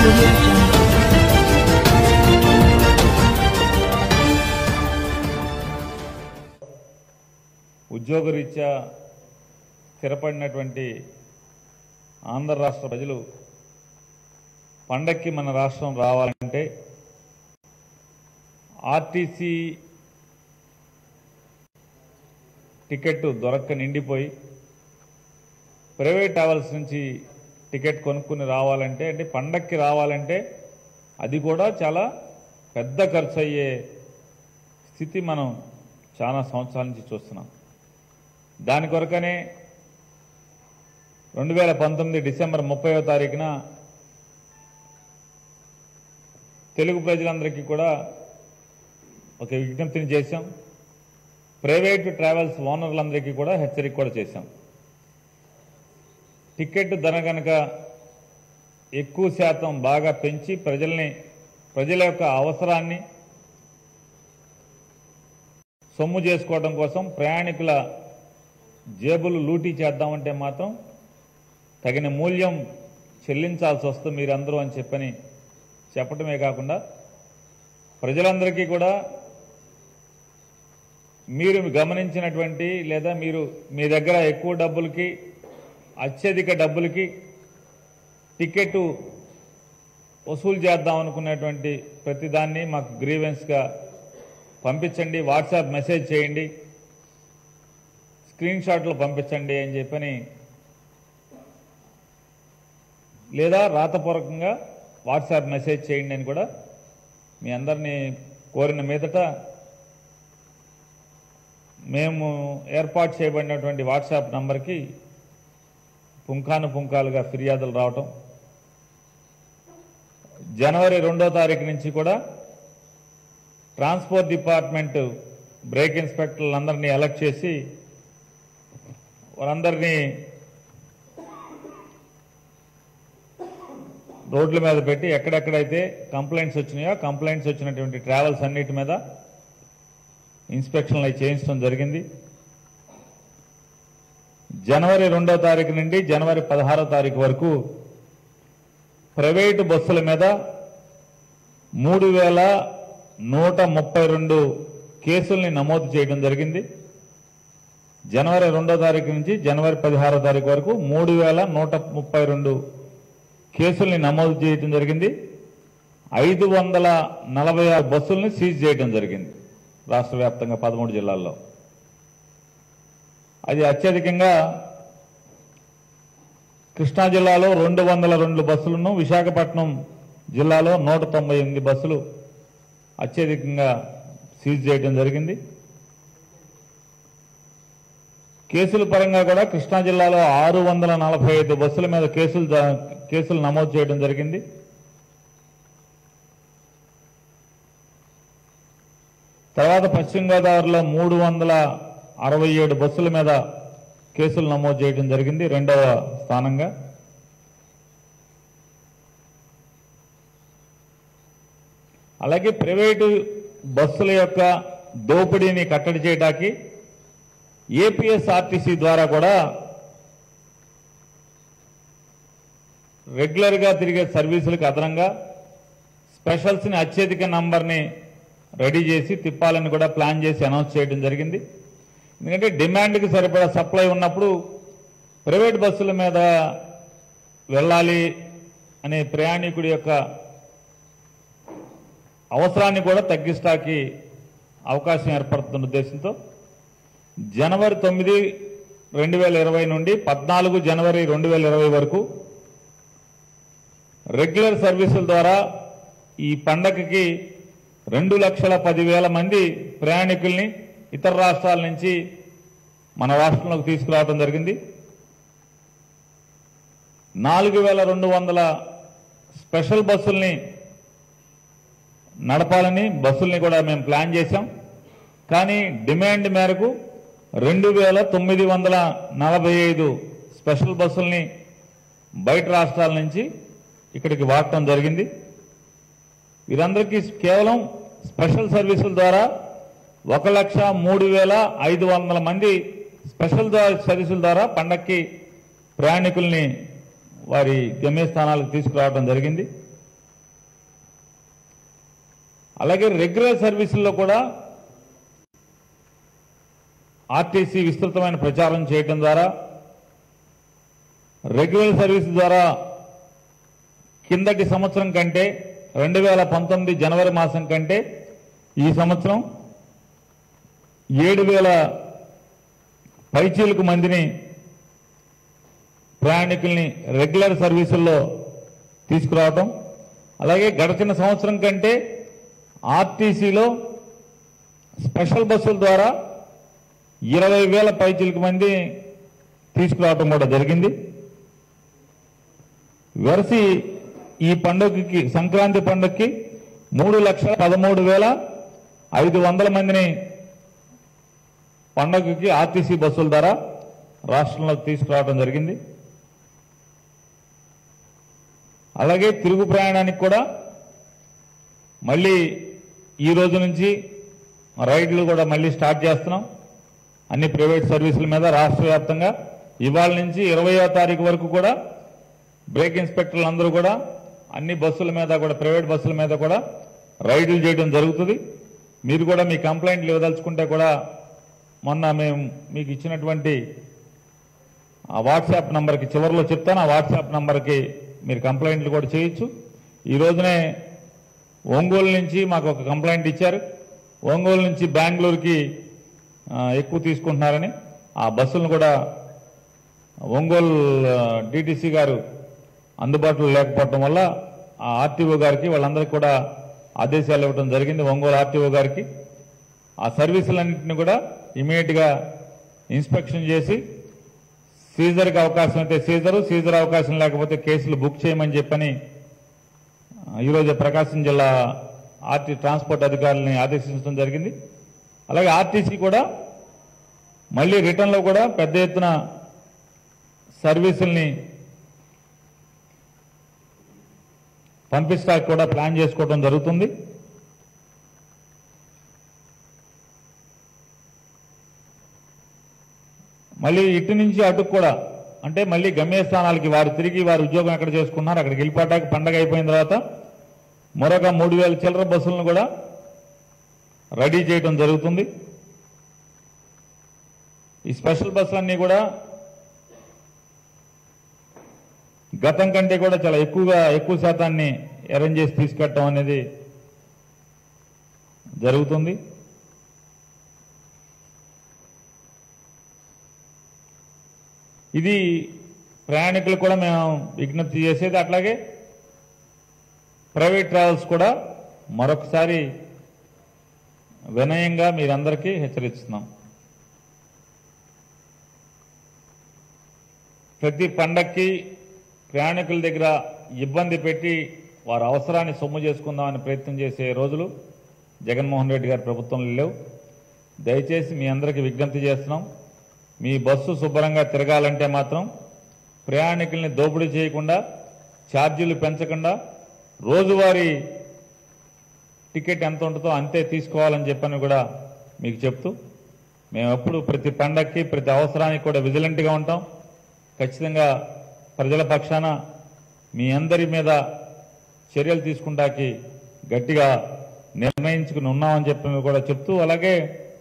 audio jungle. ఉద్యోగరీత్యా స్థిరపడినటువంటి ఆంధ్ర రాష్ట్ర ప్రజలు పండక్కి మన రాష్ట్రం రావాలంటే ఆర్టీసీ టికెట్ దొరక్క నిండిపోయి ప్రైవేట్ ట్రావెల్స్ నుంచి టికెట్ కొనుక్కుని రావాలంటే అంటే పండక్కి రావాలంటే అది కూడా చాలా పెద్ద ఖర్చు అయ్యే స్థితి మనం చాలా సంవత్సరాల నుంచి చూస్తున్నాం దాని కొరకనే రెండు వేల పంతొమ్మిది డిసెంబర్ ముప్పైవ తారీఖున తెలుగు ప్రజలందరికీ కూడా ఒక విజ్ఞప్తిని చేశాం ప్రైవేట్ ట్రావెల్స్ ఓనర్లందరికీ కూడా హెచ్చరిక కూడా చేశాం టికెట్ ధర కనుక ఎక్కువ శాతం బాగా పెంచి ప్రజల్ని ప్రజల యొక్క అవసరాన్ని సొమ్ము చేసుకోవడం కోసం ప్రయాణికుల జేబులు లూటీ చేద్దామంటే మాత్రం తగిన మూల్యం చెల్లించాల్సి వస్తుంది మీరందరూ అని చెప్పని చెప్పటమే కాకుండా ప్రజలందరికీ కూడా మీరు గమనించినటువంటి లేదా మీరు మీ దగ్గర ఎక్కువ డబ్బులకి అత్యధిక డబ్బులకి టికెట్ వసూలు చేద్దాం అనుకునేటువంటి ప్రతిదాన్ని మాకు గ్రీవెన్స్గా పంపించండి వాట్సాప్ మెసేజ్ చేయండి స్క్రీన్ షాట్లు పంపించండి అని చెప్పని లేదా రాతపూర్వకంగా వాట్సాప్ మెసేజ్ చేయండి అని కూడా మీ అందరినీ కోరిన మీదట మేము ఏర్పాటు చేయబడినటువంటి వాట్సాప్ నంబర్కి పుంఖాను పుంఖాలుగా ఫిర్యాదులు రావటం జనవరి రెండో తారీఖు నుంచి కూడా ట్రాన్స్పోర్ట్ డిపార్ట్మెంట్ బ్రేక్ ఇన్స్పెక్టర్లందరినీ ఎలక్ట్ చేసి వారందరినీ రోడ్ల మీద పెట్టి ఎక్కడెక్కడైతే కంప్లైంట్స్ వచ్చినాయో కంప్లైంట్స్ వచ్చినటువంటి ట్రావెల్స్ అన్నిటి మీద ఇన్స్పెక్షన్లు అవి చేయించడం జరిగింది జనవరి రెండో తారీఖు నుండి జనవరి పదహారో తారీఖు వరకు ప్రైవేటు బస్సుల మీద మూడు వేల నూట ముప్పై రెండు కేసుల్ని నమోదు చేయడం జరిగింది జనవరి రెండో తారీఖు నుంచి జనవరి పదిహారో తారీఖు వరకు మూడు వేల నూట ముప్పై రెండు కేసుల్ని నమోదు చేయడం జరిగింది ఐదు వందల నలభై ఆరు బస్సుల్ని సీజ్ చేయడం జరిగింది రాష్ట్ర వ్యాప్తంగా పదమూడు జిల్లాల్లో అది అత్యధికంగా కృష్ణా జిల్లాలో రెండు వందల రెండు బస్సులను విశాఖపట్నం జిల్లాలో నూట తొంభై ఎనిమిది బస్సులు అత్యధికంగా సీజ్ చేయడం జరిగింది కేసుల పరంగా కూడా కృష్ణా జిల్లాలో ఆరు వందల నలభై ఐదు బస్సుల మీద కేసులు ద- కేసులు నమోదు చేయడం జరిగింది తర్వాత పశ్చిమ గోదావరిలో మూడు వందల అరవై ఏడు బస్సుల మీద కేసులు నమోదు చేయడం జరిగింది రెండవ స్థానంగా అలాగే ప్రైవేటు బస్సుల యొక్క దోపిడీని కట్టడి చేయడానికి ఏపీఎస్ఆర్టీసీ ద్వారా కూడా రెగ్యులర్గా తిరిగే సర్వీసులకు అదనంగా స్పెషల్స్ని అత్యధిక నంబర్ని రెడీ చేసి తిప్పాలని కూడా ప్లాన్ చేసి అనౌన్స్ చేయడం జరిగింది ఎందుకంటే డిమాండ్కి సరిపడా సప్లై ఉన్నప్పుడు ప్రైవేట్ బస్సుల మీద వెళ్ళాలి అనే ప్రయాణికుడి యొక్క అవసరాన్ని కూడా తగ్గిస్తాకి అవకాశం ఏర్పడుతున్న ఉద్దేశంతో జనవరి తొమ్మిది రెండు వేల ఇరవై నుండి పద్నాలుగు జనవరి రెండు వేల ఇరవై వరకు రెగ్యులర్ సర్వీసుల ద్వారా ఈ పండగకి రెండు లక్షల పదివేల మంది ప్రయాణికుల్ని ఇతర రాష్ట్రాల నుంచి మన రాష్ట్రంలోకి తీసుకురావడం జరిగింది నాలుగు వేల రెండు వందల స్పెషల్ బస్సుల్ని నడపాలని బస్సుల్ని కూడా మేము ప్లాన్ చేశాం కానీ డిమాండ్ మేరకు రెండు వేల తొమ్మిది వందల నలభై ఐదు స్పెషల్ బస్సుల్ని బయట రాష్ట్రాల నుంచి ఇక్కడికి వాడటం జరిగింది వీరందరికీ కేవలం స్పెషల్ సర్వీసుల ద్వారా ఒక లక్ష మూడు వేల ఐదు వందల మంది స్పెషల్ దా- సర్వీసుల ద్వారా పండక్కి ప్రయాణికుల్ని వారి గమ్యస్థానాలకు తీసుకురావడం జరిగింది అలాగే రెగ్యులర్ సర్వీసుల్లో కూడా ఆర్టీసీ విస్తృతమైన ప్రచారం చేయడం ద్వారా రెగ్యులర్ సర్వీస్ ద్వారా కిందటి సంవత్సరం కంటే రెండు వేల పంతొమ్మిది జనవరి మాసం కంటే ఈ సంవత్సరం ఏడు వేల పైచీలకు మందిని ప్రయాణికుల్ని రెగ్యులర్ సర్వీసుల్లో తీసుకురావటం అలాగే గడిచిన సంవత్సరం కంటే ఆర్టీసీలో స్పెషల్ బస్సుల ద్వారా ఇరవై వేల పైచీలకు మంది తీసుకురావటం కూడా జరిగింది వెరసి ఈ పండుగకి సంక్రాంతి పండుగకి మూడు లక్షల పదమూడు వేల ఐదు వందల మందిని పండుగకి ఆర్టీసీ బస్సుల ద్వారా రాష్ట్రంలోకి తీసుకురావడం జరిగింది అలాగే తిరుగు ప్రయాణానికి కూడా మళ్ళీ ఈ రోజు నుంచి రైడ్లు కూడా మళ్ళీ స్టార్ట్ చేస్తున్నాం అన్ని ప్రైవేట్ సర్వీసుల మీద రాష్ట్ర వ్యాప్తంగా ఇవాళ నుంచి ఇరవయో తారీఖు వరకు కూడా బ్రేక్ ఇన్స్పెక్టర్లు అందరూ కూడా అన్ని బస్సుల మీద కూడా ప్రైవేట్ బస్సుల మీద కూడా రైడ్లు చేయడం జరుగుతుంది మీరు కూడా మీ కంప్లైంట్లు ఇవ్వదలుచుకుంటే కూడా మొన్న మేము మీకు ఇచ్చినటువంటి ఆ వాట్సాప్ నంబర్కి చివరిలో చెప్తాను ఆ వాట్సాప్ నంబర్కి మీరు కంప్లైంట్లు కూడా చేయొచ్చు ఈ రోజునే ఒంగోలు నుంచి మాకు ఒక కంప్లైంట్ ఇచ్చారు ఒంగోలు నుంచి బెంగళూరుకి ఆ, ఎక్కువ తీసుకుంటున్నారని ఆ బస్సులను కూడా ఒంగోలు డిటిసి గారు అందుబాటులో లేకపోవడం వల్ల ఆ ఆర్టీఓ గారికి వాళ్ళందరికీ కూడా ఆదేశాలు ఇవ్వడం జరిగింది ఒంగోలు ఆర్టీఓ గారికి ఆ సర్వీసులన్నింటినీ కూడా ఇమీడియట్ గా ఇన్స్పెక్షన్ చేసి సీజర్కి అవకాశం అయితే సీజరు సీజర్ అవకాశం లేకపోతే కేసులు బుక్ చేయమని చెప్పని ఆ, ఈరోజు ప్రకాశం జిల్లా ఆర్టీ ట్రాన్స్పోర్ట్ అధికారులని ఆదేశించడం జరిగింది అలాగే ఆర్టీసీ కూడా మళ్ళీ రిటర్న్లో కూడా పెద్ద ఎత్తున సర్వీసుల్ని పంపిస్తాకి కూడా ప్లాన్ చేసుకోవడం జరుగుతుంది మళ్ళీ ఇటు నుంచి అటుకు కూడా అంటే మళ్ళీ గమ్యస్థానాలకి వారు తిరిగి వారు ఉద్యోగం ఎక్కడ చేసుకున్నారు అక్కడికి వెళ్ళిపోవటానికి పండగ అయిపోయిన తర్వాత మరొక మూడు వేల చిల్లర బస్సులను కూడా రెడీ చేయడం జరుగుతుంది ఈ స్పెషల్ బస్సులన్నీ కూడా గతం కంటే కూడా చాలా ఎక్కువగా ఎక్కువ శాతాన్ని అరేంజ్ చేసి తీసుకెట్టడం అనేది జరుగుతుంది ఇది ప్రయాణికులు కూడా మేము విజ్ఞప్తి చేసేది అట్లాగే ప్రైవేట్ ట్రావెల్స్ కూడా మరొకసారి వినయంగా మీరందరికీ హెచ్చరిస్తున్నాం ప్రతి పండక్కి ప్రయాణికుల దగ్గర ఇబ్బంది పెట్టి వారి అవసరాన్ని సొమ్ము చేసుకుందామని ప్రయత్నం చేసే రోజులు జగన్మోహన్ రెడ్డి గారి ప్రభుత్వంలో లేవు దయచేసి మీ అందరికీ విజ్ఞప్తి చేస్తున్నాం మీ బస్సు శుభ్రంగా తిరగాలంటే మాత్రం ప్రయాణికుల్ని దోపిడీ చేయకుండా ఛార్జీలు పెంచకుండా రోజువారీ టికెట్ ఎంత ఉంటుందో అంతే తీసుకోవాలని చెప్పని కూడా మీకు చెప్తూ మేము ఎప్పుడు ప్రతి పండక్కి ప్రతి అవసరానికి కూడా విజిలెంట్గా ఉంటాం ఖచ్చితంగా ప్రజల పక్షాన మీ అందరి మీద చర్యలు తీసుకుంటాకి గట్టిగా నిర్ణయించుకుని ఉన్నామని చెప్పి కూడా చెప్తూ అలాగే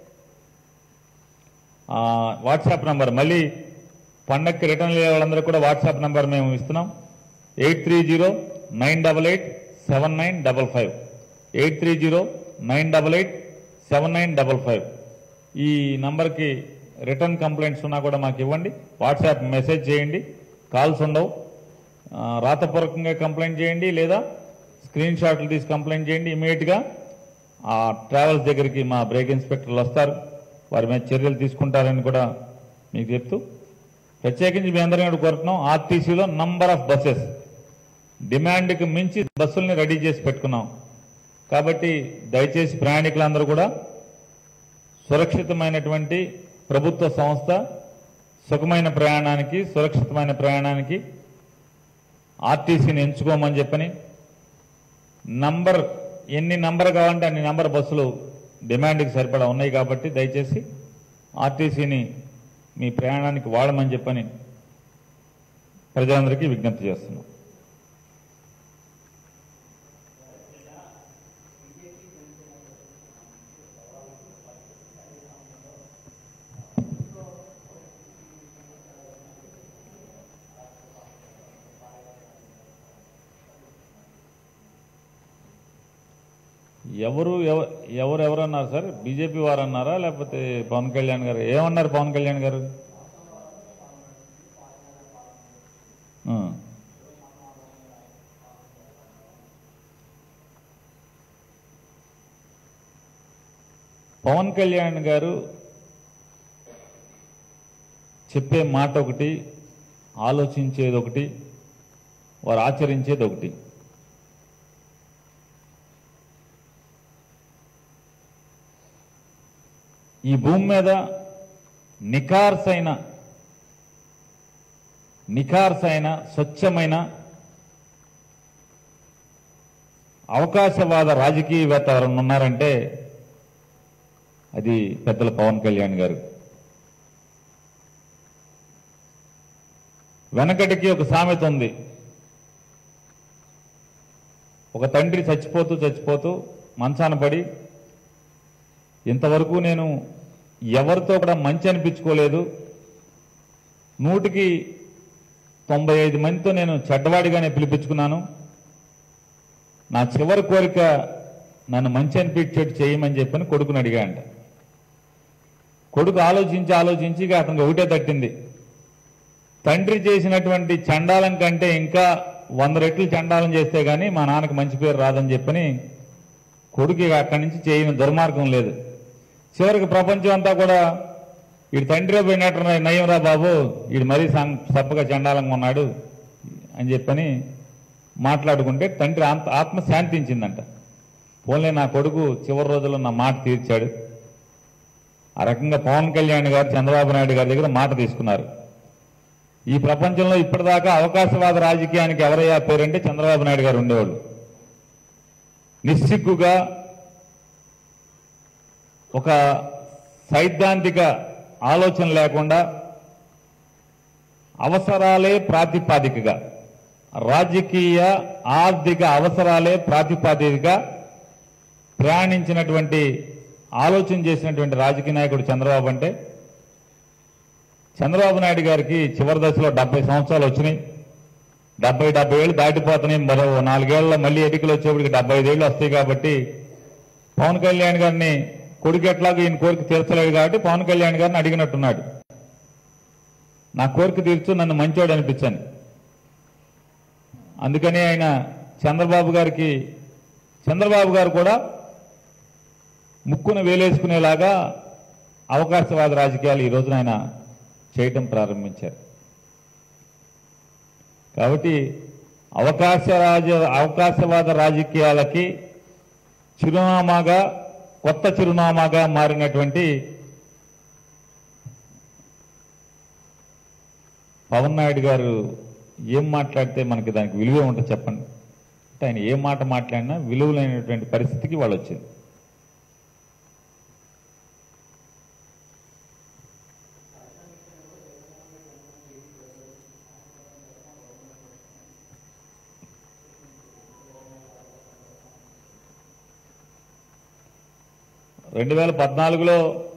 ఆ, వాట్సాప్ నంబర్ మళ్ళీ పండక్కి రిటర్న్ అయ్యే వాళ్ళందరూ కూడా వాట్సాప్ నంబర్ మేము ఇస్తున్నాం eight three zero nine double eight seven nine double five eight three zero nine double eight seven nine double five ఈ నంబర్కి రిటర్న్ కంప్లైంట్స్ ఉన్నా కూడా మాకు ఇవ్వండి వాట్సాప్ మెసేజ్ చేయండి కాల్స్ ఉండవు ఆ, రాతపూర్వకంగా కంప్లైంట్ చేయండి లేదా స్క్రీన్ షాట్లు తీసి కంప్లైంట్ చేయండి ఇమీడియట్గా ఆ ట్రావెల్స్ దగ్గరికి మా బ్రేక్ ఇన్స్పెక్టర్లు వస్తారు వారి మీద చర్యలు తీసుకుంటారని కూడా మీకు చెప్తూ ప్రత్యేకించి మీ అందరం కూడా కోరుతున్నాం ఆర్టీసీలో నంబర్ ఆఫ్ బస్సెస్ డిమాండ్కి మించి బస్సుల్ని రెడీ చేసి పెట్టుకున్నాం కాబట్టి దయచేసి ప్రయాణికులందరూ కూడా సురక్షితమైనటువంటి ప్రభుత్వ సంస్థ సుఖమైన ప్రయాణానికి సురక్షితమైన ప్రయాణానికి ఆర్టీసీని ఎంచుకోమని చెప్పని నంబర్ ఎన్ని నంబర్ కావాలంటే అన్ని నంబర్ బస్సులు డిమాండ్కి సరిపడా ఉన్నాయి కాబట్టి దయచేసి ఆర్టీసీని మీ ప్రయాణానికి వాడమని చెప్పని ప్రజలందరికీ విజ్ఞప్తి చేస్తున్నాం ఎవరు ఎవ- ఎవరు ఎవరు అన్నారు సార్ బీజేపీ వారు అన్నారా లేకపోతే పవన్ కళ్యాణ్ గారు ఏమన్నారు పవన్ కళ్యాణ్ గారు ఆ. పవన్ కళ్యాణ్ గారు చెప్పే మాట ఒకటి ఆలోచించేది ఒకటి వారు ఆచరించేది ఒకటి ఈ భూమి మీద నిఖార్సైన నిఖార్సైన స్వచ్ఛమైన అవకాశవాద రాజకీయవేత్త ఎవరన్నా ఉన్నారంటే అది పెద్దల పవన్ కళ్యాణ్ గారు వెనకటికి ఒక సామెత ఉంది ఒక తండ్రి చచ్చిపోతూ చచ్చిపోతూ మంచాన పడి ఇంతవరకు నేను ఎవరితో కూడా మంచి అనిపించుకోలేదు నూటికి తొంభై ఐదు మందితో నేను చెడ్డవాడిగానే పిలిపించుకున్నాను నా చివరి కోరిక నన్ను మంచి అనిపించేట్టు చేయమని చెప్పని కొడుకుని అడిగా అంట కొడుకు ఆలోచించి ఆలోచించి ఇక అతనికి ఒకటే తట్టింది తండ్రి చేసినటువంటి చండాలం కంటే ఇంకా వంద రెట్లు చండాలం చేస్తే గానీ మా నాన్నకి మంచి పేరు రాదని చెప్పని కొడుకు ఇక అక్కడి నుంచి చేయని దుర్మార్గం లేదు చివరికి ప్రపంచం అంతా కూడా వీడి తండ్రి పోయినట్టు నయం రా బాబు వీడు మరీ సం- సప్పగా చండాలంగా ఉన్నాడు అని చెప్పని మాట్లాడుకుంటే తండ్రి ఆత్మ ఆత్మ శాంతించిందంట పోన్లే నా కొడుకు చివరి రోజుల్లో నా మాట తీర్చాడు ఆ రకంగా పవన్ కళ్యాణ్ గారు చంద్రబాబు నాయుడు గారి దగ్గర మాట తీసుకున్నారు ఈ ప్రపంచంలో ఇప్పటిదాకా అవకాశవాద రాజకీయానికి ఎవరయ్యా పేరంటే చంద్రబాబు నాయుడు గారు ఉండేవాళ్ళు నిస్సిగ్గుగా ఒక సైద్ధాంతిక ఆలోచన లేకుండా అవసరాలే ప్రాతిపాదికగా రాజకీయ ఆర్థిక అవసరాలే ప్రాతిపాదికగా ప్రయాణించినటువంటి ఆలోచన చేసినటువంటి రాజకీయ నాయకుడు చంద్రబాబు అంటే చంద్రబాబు నాయుడు గారికి చివరి దశలో డెబ్బై సంవత్సరాలు వచ్చినాయి డెబ్బై డెబ్బై ఏళ్ళు దాటిపోతున్నాయి మరో నాలుగేళ్ల మళ్ళీ ఎన్నికలు వచ్చేప్పటికి డెబ్బై ఐదేళ్ళు వస్తాయి కాబట్టి పవన్ కళ్యాణ్ గారిని కొడుకు ఎట్లాగో ఈయన కోరిక తీర్చలేదు కాబట్టి పవన్ కళ్యాణ్ గారిని అడిగినట్టున్నాడు నా కోరిక తీర్చు నన్ను మంచోడు అనిపించాను అందుకని ఆయన చంద్రబాబు గారికి చంద్రబాబు గారు కూడా ముక్కును వేలేసుకునేలాగా అవకాశవాద రాజకీయాలు ఈ రోజున ఆయన చేయటం ప్రారంభించారు కాబట్టి అవకాశ రాజ అవకాశవాద రాజకీయాలకి చిరునామాగా కొత్త చిరునామాగా మారినటువంటి పవన్ నాయుడు గారు ఏం మాట్లాడితే మనకి దానికి విలువ ఉంటుంది చెప్పండి అంటే ఆయన ఏ మాట మాట్లాడినా విలువలైనటువంటి పరిస్థితికి వాళ్ళు వచ్చింది రెండు వేల పద్నాలుగులో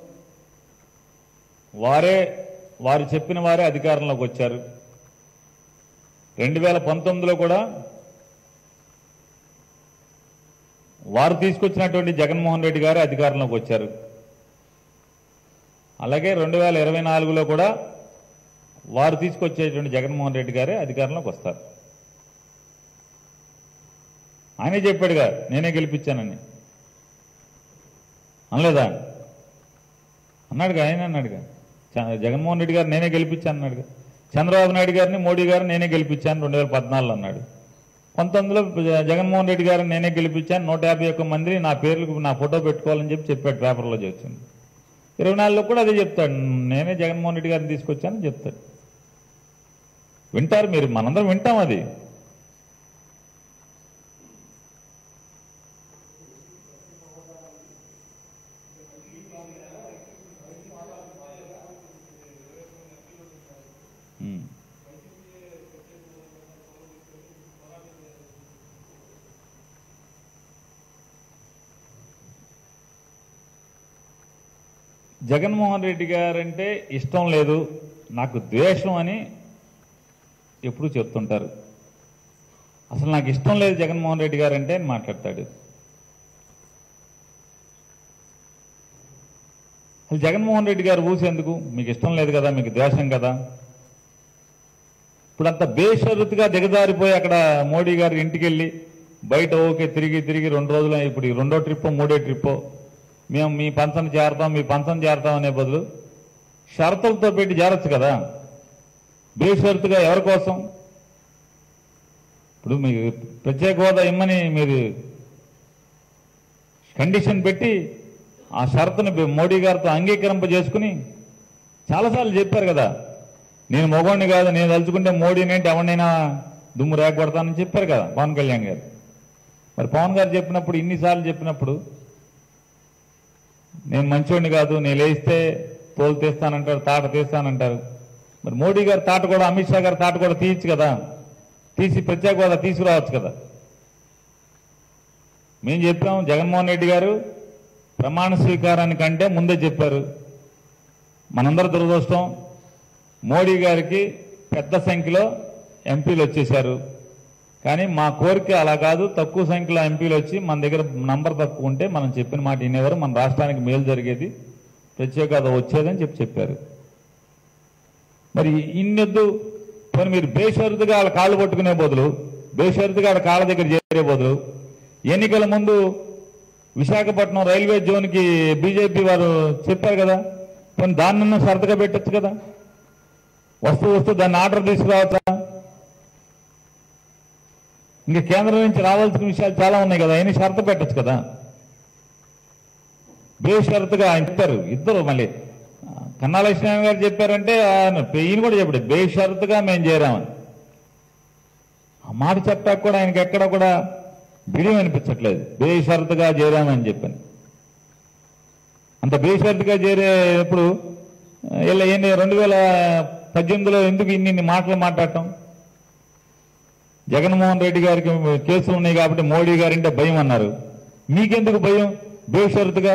వారే వారు చెప్పిన వారే అధికారంలోకి వచ్చారు రెండు వేల పంతొమ్మిదిలో కూడా వారు తీసుకొచ్చినటువంటి జగన్మోహన్ రెడ్డి గారే అధికారంలోకి వచ్చారు అలాగే రెండు వేల ఇరవై నాలుగులో కూడా వారు తీసుకొచ్చేటువంటి జగన్మోహన్ రెడ్డి గారే అధికారంలోకి వస్తారు ఆయనే చెప్పాడుగా నేనే గెలిపించానని అనలేదా అన్నాడుగా ఆయన అన్నాడుగా చ- జగన్మోహన్ రెడ్డి గారు నేనే గెలిపించాను అన్నాడుగా చంద్రబాబు నాయుడు గారిని మోడీ గారిని నేనే గెలిపించాను రెండు వేల పద్నాలుగులో అన్నాడు పంతొమ్మిదిలో జ- జగన్మోహన్ రెడ్డి గారిని నేనే గెలిపించాను నూట యాభై ఒక్క మందిని నా పేర్లకు నా ఫోటో పెట్టుకోవాలని చెప్పి చెప్పాడు పేపర్లో చెప్తుంది ఇరవై నాలుగులో కూడా అదే చెప్తాడు నేనే జగన్మోహన్ రెడ్డి గారిని తీసుకొచ్చానని చెప్తాడు వింటారు మీరు మనందరం వింటాం అది ఉమ్. జగన్మోహన్ రెడ్డి గారంటే ఇష్టం లేదు నాకు ద్వేషం అని ఎప్పుడు చెప్తుంటారు అసలు నాకు ఇష్టం లేదు జగన్మోహన్ రెడ్డి గారంటే అని మాట్లాడతాడు అసలు జగన్మోహన్ రెడ్డి గారు ఊసేందుకు మీకు ఇష్టం లేదు కదా మీకు ద్వేషం కదా ఇప్పుడు అంత బేషరతుగా దిగజారిపోయి అక్కడ మోడీ గారి ఇంటికి వెళ్ళి బయట ఓకే తిరిగి తిరిగి రెండు రోజులు ఇప్పుడు ఈ రెండో ట్రిప్పో మూడో ట్రిప్పో మేము మీ పంచన చేరతాం మీ పంచన చేరతాం అనే బదులు షరతులతో పెట్టి చేరొచ్చు కదా బేషరతుగా ఎవరి కోసం ఇప్పుడు మీకు ప్రత్యేక హోదా ఇమ్మని మీరు కండిషన్ పెట్టి ఆ షరతుని మోడీ గారితో అంగీకరింప చేసుకుని చాలాసార్లు చెప్పారు కదా నేను మొగోడిని కాదు నేను తలుచుకుంటే మోడీని ఏంటి ఎవరినైనా దుమ్ము రేగొడతానని చెప్పారు కదా పవన్ కళ్యాణ్ గారు మరి పవన్ గారు చెప్పినప్పుడు ఇన్నిసార్లు చెప్పినప్పుడు నేను మంచోడిని కాదు నేను లేస్తే తోలు తీస్తానంటారు తాట తీస్తానంటారు మరి మోడీ గారు తాట కూడా అమిత్ షా గారు తాట కూడా తీయచ్చు కదా తీసి ప్రత్యేక హోదా తీసుకురావచ్చు కదా మేము చెప్పాం జగన్మోహన్ రెడ్డి గారు ప్రమాణ స్వీకారానికంటే ముందే చెప్పారు మనందరి దురదృష్టం మోడీ గారికి పెద్ద సంఖ్యలో ఎంపీలు వచ్చేశారు కానీ మా కోరిక అలా కాదు తక్కువ సంఖ్యలో ఎంపీలు వచ్చి మన దగ్గర నంబర్ తక్కువ ఉంటే మనం చెప్పిన మాట వినేవారు మన రాష్ట్రానికి మేలు జరిగేది ప్రత్యేక హోదా వచ్చేదని చెప్పి చెప్పారు మరి ఇన్నెద్దు పోనీ మీరు బేషరతుగా వాళ్ళ కాళ్ళు పట్టుకునే బదులు బేషరతుగా వాళ్ళ కాళ్ళ దగ్గర చేరే బదులు ఎన్నికల ముందు విశాఖపట్నం రైల్వే జోన్కి బీజేపీ వారు చెప్పారు కదా కొన్ని దాన్నన్నా షరతుగా పెట్టచ్చు కదా వస్తూ వస్తూ దాన్ని ఆర్డర్ తీసుకురావచ్చా ఇంకా కేంద్రం నుంచి రావాల్సిన విషయాలు చాలా ఉన్నాయి కదా అయినా షరతు పెట్టచ్చు కదా బేషరతుగా ఆయన చెప్పారు ఇద్దరు మళ్ళీ కన్నా లక్ష్మీనారాయణ గారు చెప్పారంటే ఆయన ఈయన కూడా చెప్పాడు బేషరతుగా మేము చేరామని ఆ మాట చెప్పాక కూడా ఆయనకి ఎక్కడ కూడా బిడియం అనిపించట్లేదు బేషరతుగా చేరామని చెప్పని అంత బేషరతుగా చేరేప్పుడు ఇలా ఏంటి రెండు వేల పద్దెనిమిదిలో ఎందుకు ఇన్ని ఇన్ని మాటలు మాట్లాడటం జగన్మోహన్ రెడ్డి గారికి కేసులు ఉన్నాయి కాబట్టి మోడీ గారింటే భయం అన్నారు మీకెందుకు భయం బేషరతుగా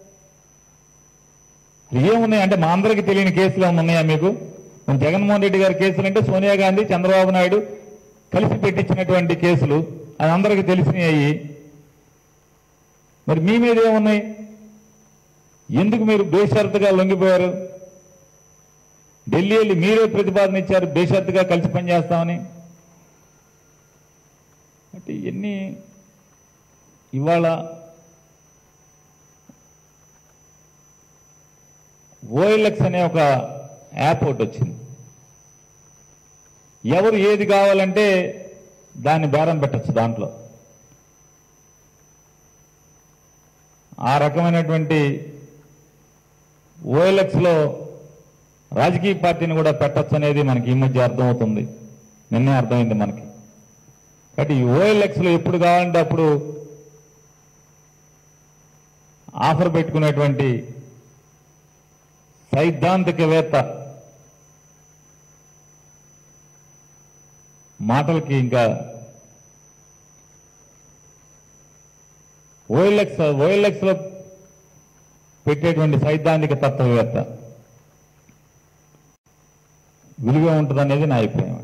ఏమున్నాయి అంటే మా అందరికీ తెలియని కేసులు ఏమైనా ఉన్నాయా మీకు మన జగన్మోహన్ రెడ్డి గారి కేసులు అంటే సోనియా గాంధీ చంద్రబాబు నాయుడు కలిసి పెట్టించినటువంటి కేసులు అది అందరికీ తెలిసినాయి మరి మీ మీద ఏమున్నాయి ఎందుకు మీరు బేషరతుగా లొంగిపోయారు ఢిల్లీ వెళ్ళి మీరే ప్రతిపాదన ఇచ్చారు బేషరతుగా కలిసి పనిచేస్తామని అంటే ఇవన్నీ ఇవాళ ఓఎల్ఎక్స్ అనే ఒక యాప్ ఒకటి వచ్చింది ఎవరు ఏది కావాలంటే దాన్ని బేరం పెట్టచ్చు దాంట్లో ఆ రకమైనటువంటి ఓఎల్ఎక్స్ లో రాజకీయ పార్టీని కూడా పెట్టచ్చు అనేది మనకి ఈ మధ్య అర్థమవుతుంది నిన్నే అర్థమైంది మనకి కాబట్టి ఈ ఓఎల్ఎక్స్ లో ఎప్పుడు కావాలంటే అప్పుడు ఆఫర్ పెట్టుకునేటువంటి సైద్ధాంతికవేత్త మాటలకి ఇంకా ఓఎల్ఎక్స్ ఓఎల్ఎక్స్ లో పెట్టేటువంటి సైద్ధాంతిక తత్వవేత్త విలువ ఉంటుందనేది నా అభిప్రాయం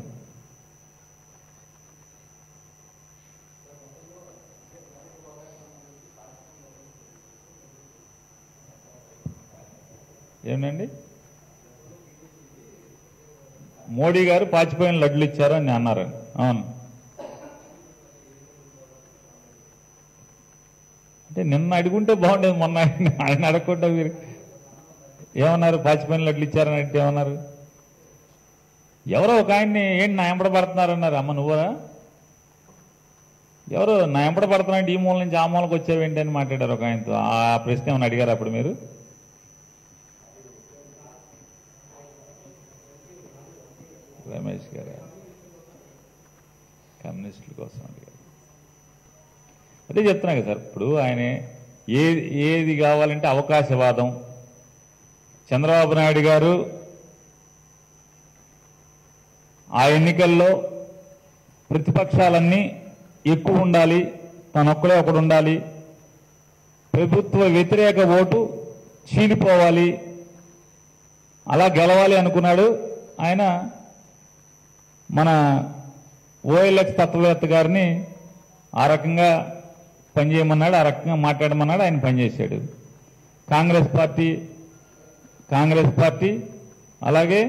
ఏమండి మోడీ గారు పాచిపోయిన లడ్లు ఇచ్చారు అని అన్నారు అవును అంటే నిన్న అడుగుంటే బాగుండేది మొన్న ఆయన ఆయన అడగకుండా మీరు ఏమన్నారు పాచిపోయిన లడ్లు ఇచ్చారని అంటే ఏమన్నారు ఎవరో ఒక ఆయన్ని ఏంటి నా ఎంబడ పడుతున్నారన్నారు అమ్మ నువ్వా ఎవరు నా ఎంబడ పడుతున్నాయంటే ఈ మూల నుంచి ఆ మూలకు వచ్చావేంటి అని మాట్లాడారు ఒక ఆయనతో ఆ ప్రశ్న ఏమైనా అడిగారు అప్పుడు మీరు రమేష్ గారు కమ్యూనిస్టుల కోసం అడిగారు అదే చెప్తున్నా కదా సార్ ఇప్పుడు ఆయన ఏ ఏది కావాలంటే అవకాశవాదం చంద్రబాబు నాయుడు గారు ఆ ఎన్నికల్లో ప్రతిపక్షాలన్నీ ఎక్కువ ఉండాలి తనొక్కడే ఒకడు ఉండాలి ప్రభుత్వ వ్యతిరేక ఓటు చీలిపోవాలి అలా గెలవాలి అనుకున్నాడు ఆయన మన ఓఎల్ఎక్స్ తత్వవేత్త గారిని ఆ రకంగా పనిచేయమన్నాడు ఆ రకంగా మాట్లాడమన్నాడు ఆయన పనిచేశాడు కాంగ్రెస్ పార్టీ కాంగ్రెస్ పార్టీ అలాగే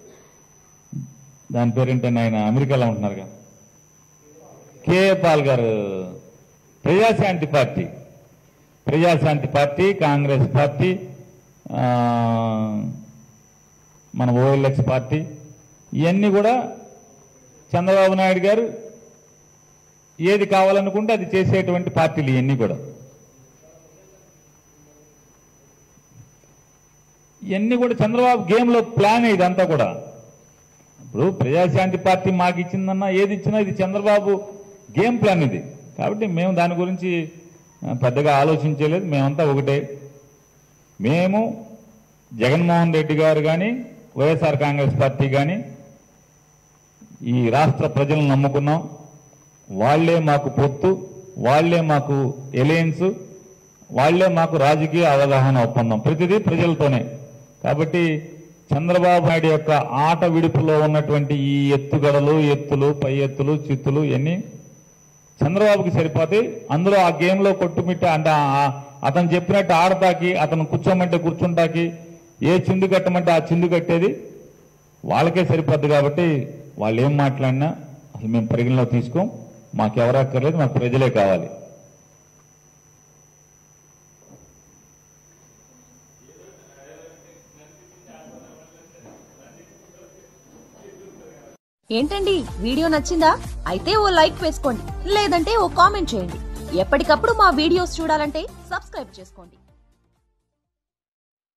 దాని పేరేంటంటే ఆయన అమెరికాలో ఉంటున్నారుగా కేఏ పాల్ గారు Prajashanti party Prajashanti party Congress party ఆ, మన ఓఎల్ఎక్స్ పార్టీ ఇవన్నీ కూడా చంద్రబాబు నాయుడు గారు ఏది కావాలనుకుంటే అది చేసేటువంటి పార్టీలు ఇవన్నీ కూడా ఇవన్నీ కూడా చంద్రబాబు గేమ్లో ప్లాన్ ఇదంతా కూడా ఇప్పుడు ప్రజాశాంతి పార్టీ మాకు ఇచ్చిందన్నా ఏది ఇచ్చినా ఇది చంద్రబాబు గేమ్ ప్లాన్ ఇది కాబట్టి మేము దాని గురించి ఆ, పెద్దగా ఆలోచించలేదు మేమంతా ఒకటే మేము జగన్మోహన్ రెడ్డి గారు కానీ వైఎస్ఆర్ కాంగ్రెస్ పార్టీ కానీ ఈ రాష్ట్ర ప్రజలను నమ్ముకున్నాం వాళ్లే మాకు పొత్తు వాళ్లే మాకు ఎలయన్స్ వాళ్లే మాకు రాజకీయ అవగాహన ఒప్పందం ప్రతిదీ ప్రజలతోనే కాబట్టి చంద్రబాబు నాయుడు యొక్క ఆట విడుపులో ఉన్నటువంటి ఈ ఎత్తుగడలు ఎత్తులు పై ఎత్తులు చిత్తులు ఇవన్నీ చంద్రబాబుకి సరిపోతాయి అందులో ఆ గేమ్లో కొట్టుమిట్ట అంటే ఆ- అతను చెప్పినట్టు ఆడతాకి అతను కూర్చోమంటే కూర్చుంటాకి ఏ చిందు కట్టమంటే ఆ చిందు కట్టేది వాళ్ళకే సరిపోద్ది కాబట్టి వాళ్ళు ఏం మాట్లాడినా అసలు మేము పరిగణలో తీసుకోం మాకు ఎవరు అక్కర్లేదు మాకు ప్రజలే కావాలి ఏంటండి వీడియో నచ్చిందా అయితే ఓ లైక్ వేసుకోండి లేదంటే ఓ కామెంట్ చేయండి ఎప్పటికప్పుడు మా వీడియోస్ చూడాలంటే సబ్స్క్రైబ్ చేసుకోండి